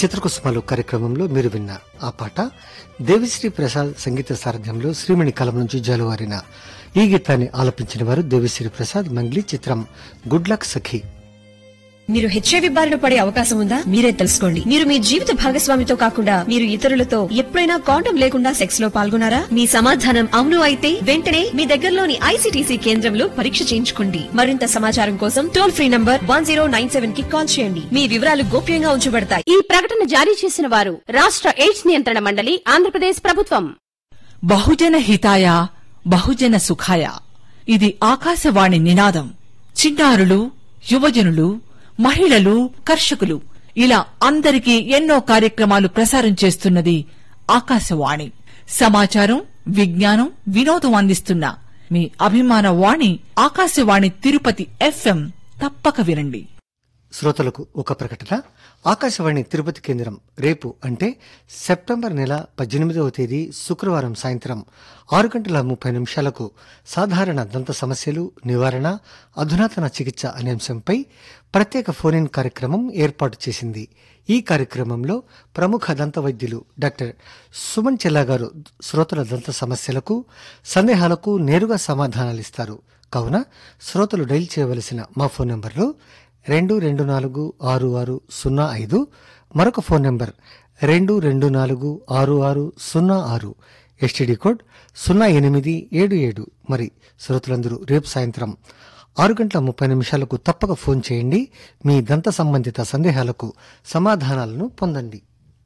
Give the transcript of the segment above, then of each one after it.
చిత్రకుసుమలు కార్యక్రమంలో మీరు విన్న ఆ పాట దేవిశ్రీ ప్రసాద్ సంగీత సారథ్యంలో శ్రీమణి కలం నుంచి జాలువారిన ఈ గీతాన్ని ఆలపించిన వారు దేవిశ్రీ ప్రసాద్ మంగ్లీ చిత్రం గుడ్ లక్ సఖీ మీరు హెచ్ఐవి బారిన పడే అవకాశం ఉందా మీరే తెలుసుకోండి మీరు మీ జీవిత భాగస్వామితో కాకుండా మీరు ఇతరులతో ఎప్పుడైనా కాండం లేకుండా సెక్స్ లో పాల్గొన్నారా మీ సమాధానం అవును అయితే వెంటనే మీ దగ్గరలోని ఐసీటీసీ కేంద్రంలో పరీక్ష చేయించుకోండి మరింత సమాచారం కోసం టోల్ ఫ్రీ నంబర్ వన్ కి కాల్ చేయండి మీ వివరాలు గోప్యంగా ఉంచబడతాయి ఈ ప్రకటన జారీ చేసిన వారు రాష్ట్ర ఎయిడ్స్ నియంత్రణ మండలి ఆంధ్రప్రదేశ్ ప్రభుత్వం బహుజన హితాయ బహుజన సుఖాయ ఇది ఆకాశవాణి నినాదం చిన్నారులు యువజనులు మహిళలు కర్షకులు ఇలా అందరికీ ఎన్నో కార్యక్రమాలు ప్రసారం చేస్తున్నది ఆకాశవాణి సమాచారం విజ్ఞానం వినోదం అందిస్తున్న మీ అభిమాన వాణి ఆకాశవాణి తిరుపతి ఎఫ్ఎం తప్పక వినండి శ్రోతలకు ఒక ప్రకటన ఆకాశవాణి తిరుపతి కేంద్రం రేపు అంటే సెప్టెంబర్ నెల పద్దెనిమిదవ తేదీ శుక్రవారం సాయంత్రం ఆరు గంటల ముప్పై నిమిషాలకు సాధారణ దంత సమస్యలు నివారణ అధునాతన చికిత్స అనే అంశంపై ప్రత్యేక ఫోన్ ఇన్ కార్యక్రమం ఏర్పాటు చేసింది ఈ కార్యక్రమంలో ప్రముఖ దంత వైద్యులు డాక్టర్ సుమన్ చెల్లా గారు శ్రోతల దంత సమస్యలకు సందేహాలకు నేరుగా సమాధానాలిస్తారు కావున శ్రోతలు డైల్ చేయవలసిన మా ఫోన్ నంబర్లు రెండు రెండు నాలుగు ఆరు ఆరు సున్నా ఐదు మరొక ఫోన్ నంబర్ రెండు రెండు నాలుగు ఆరు ఆరు సున్నా ఆరు ఎస్టీడీ కోడ్ సున్నా ఎనిమిది ఏడు ఏడు మరి శ్రోతలందరూ రేపు సాయంత్రం ఆరు గంటల ముప్పై నిమిషాలకు తప్పక ఫోన్ చేయండి మీ దంత సంబంధిత సందేహాలకు సమాధానాలను పొందండి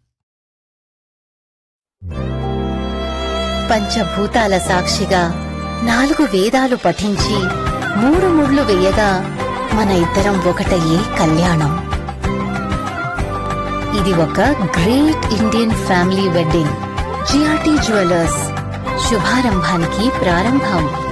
పంచభూతాల సాక్షిగా నాలుగు వేదాలు పఠించి మూడు ముళ్ళు వేయగా మన ఇద్దరం ఒకటయ్యే కళ్యాణం ఇది ఒక great Indian family wedding GRT jewellers శుభారంభానికి ప్రారంభం